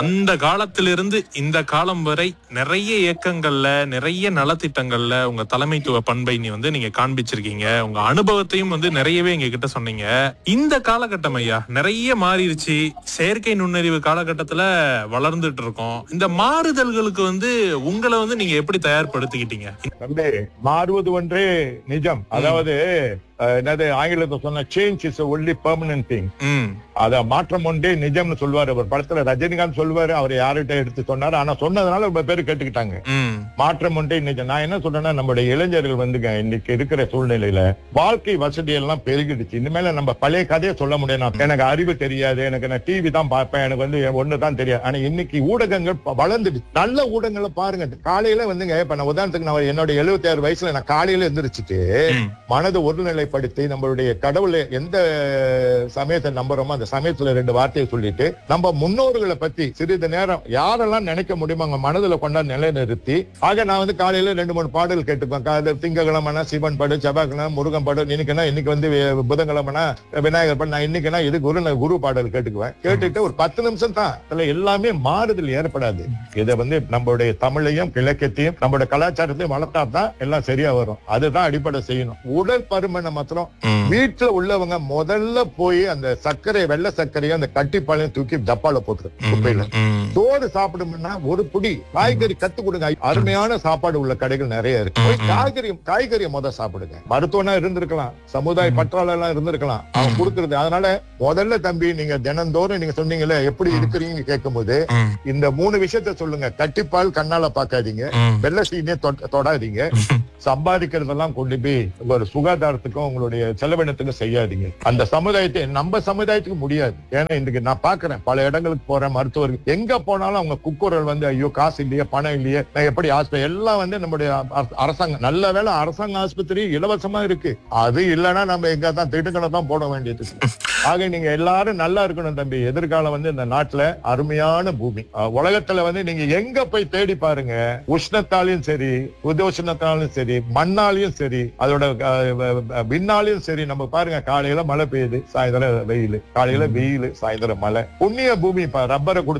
அந்த காலத்திலிருந்து இந்த காலம் வரை நிறைய இயக்கங்கள்ல நிறைய நலத்திட்டங்கள்ல உங்க தலைமைத்துவ பண்பை நீ வந்து நீங்க காண்பிச்சிருக்கீங்க உங்க அனுபவத்தையும் வந்து நிறையவே எங்க கிட்ட சொன்னீங்க இந்த காலகட்டம் ஐயா நிறைய மாறிடுச்சு செயற்கை நுண்ணறிவு காலகட்டத்துல வளர்ந்துட்டு இருக்கோம் இந்த மாறுதல்களுக்கு வந்து உங்களை வந்து நீங்க எப்படி தயார்படுத்திக்கிட்டீங்க தம்பி மாறுவது ஒன்றே நிஜம் அதாவது அஹ், என்னது ஆங்கிலத்தை சொன்ன change is only permanent thing ம் அத மாற்றம் ஒன்றே நிஜம்னு சொல்லுவாரு அவர் படத்துல ரஜினிகாந்த் சொல்லுவாரு அவர் யார்கிட்ட எடுத்து சொன்னாரு ஆனா சொன்னதுனால ரொம்ப பேர் கேட்டுக்கிட்டாங்க ம் மாற்றம் ஒன்றே நிஜம் நான் என்ன சொல்றேன்னா நம்முடைய இளைஞர்கள் வந்துங்க இன்னைக்கு இருக்கிற சூழ்நிலையில வாழ்க்கை வசதி எல்லாம் பெருகிடுச்சு இனிமேல நம்ம பழைய கதையை சொல்ல முடியும் நான் எனக்கு அறிவு தெரியாது எனக்கு நான் டிவி தான் பார்ப்பேன் எனக்கு வந்து ஒண்ணுதான் தெரியாது ஆனா இன்னைக்கு ஊடகங்கள் ப- வளர்ந்துடுச்சு நல்ல ஊடகங்களை பாருங்க காலையில வந்துங்க இப்ப நான் உதாரணத்துக்கு நான் என்னோட 76 ஆறு வயசுல நான் காலையில எந்திரிச்சிட்டு ம். மனதை ஒருநிலைப்படுத்தி நம்மளுடைய கடவுளை எந்த சமயத்தை நம்புறோமோ அந்த சமயத்துல ரெண்டு வார்த்தையை சொல்லிட்டு நம்ம முன்னோர்களை பத்தி சிறிது நேரம் யாரெல்லாம் நினைக்க முடியுமோ அவங்க மனதுல கொண்டா நிலைநிறுத்தி ஆக நான் வந்து காலையில ரெண்டு மூணு பாடல் கேட்டுப்பேன் காலையில திங்கக்கிழமைனா சிவன் பாடு செவ்வாய்க்கிழமை முருகன் பாடு இன்னைக்குன்னா இன்னைக்கு வந்து வே- புதன்கிழமைனா விநாயகர் பாடு நான் இன்னைக்குன்னா இது குரு குரு பாடல் கேட்டுக்குவேன் கேட்டுட்டு ஒரு பத்து நிமிஷம் தான் அதுல எல்லாமே மாறுதல் ஏற்படாது இதை வந்து நம்மளுடைய தமிழையும் இலக்கியத்தையும் நம்மளுடைய கலாச்சாரத்தையும் வளர்த்தா தான் எல்லாம் சரியா வரும் அதுதான் அடிப்படை செய்யணும் உடல் பருமனை மாத்திரம் ம் வீட்டுல உள்ளவங்க முதல்ல போய் அந்த சர்க்கரை வெள்ளை சர்க்கரையும் அந்த கட்டிப்பாலையும் தூக்கி டப்பால போட்டுரு குப்பையில ம் சோறு சாப்பிடும்னா ஒரு புடி காய்கறி கத்து கொடுங்க அருமையான சாப்பாடு உள்ள கடைகள் நிறைய இருக்கு போய் காய்கறி காய்கறியை முத சாப்பிடுங்க மருத்துவனா இருந்திருக்கலாம் சமுதாய பற்றாளர் எல்லாம் இருந்திருக்கலாம் அவன் கொடுக்கறது அதனால முதல்ல தம்பி நீங்க தினந்தோறும் நீங்க சொன்னீங்கல்ல எப்படி இருக்கிறீங்கன்னு கேட்கும்போது ம் இந்த மூணு விஷயத்த சொல்லுங்க கட்டிப்பால் கண்ணால பாக்காதீங்க ம் வெள்ளை சீனே தொட- தொடாதீங்க சம்பாதிக்கிறதெல்லாம் கொண்டு போய் ஒரு சுகாதாரத்துக்கும் உங்களுடைய செலவினத்துக்கும் செய்யாதீங்க அந்த சமுதாயத்தை நம்ம சமுதாயத்துக்கு முடியாது ஏன்னா இன்றைக்கு நான் பாக்குறேன் பல இடங்களுக்கு போறேன் மருத்துவர்கள் எங்க போனாலும் அவங்க குக்குரல் வந்து ஐயோ காசு இல்லையே பணம் இல்லையே நான் எப்படி ஆஸ்பத்திரி எல்லாம் வந்து நம்முடைய அர- அரசாங்கம் நல்ல வேளை அரசாங்க ஆஸ்பத்திரி இலவசமா இருக்கு அது இல்லைன்னா நம்ம எங்க தான் திட்டுக்களை தான் போட வேண்டியது ஆக நீங்க எல்லாரும் நல்லா இருக்கணும் தம்பி எதிர்காலம் வந்து இந்த நாட்டுல அருமையான பூமி அஹ் உலகத்துல வந்து நீங்க எங்க போய் தேடி பாருங்க உஷ்ணத்தாலையும் சரி உதோஷணத்தாலும் சரி மண்ணாலையும் சரி அதோட அஹ், வ- வ- விண்ணாலையும் சரி நம்ம பாருங்க காலையில மழை பெய்யுது சாயந்தரம் வெயில் காலையில வெயில் சாயந்தரம் மழை புண்ணிய பூமி இப்ப ரப்பரை கொடுத்து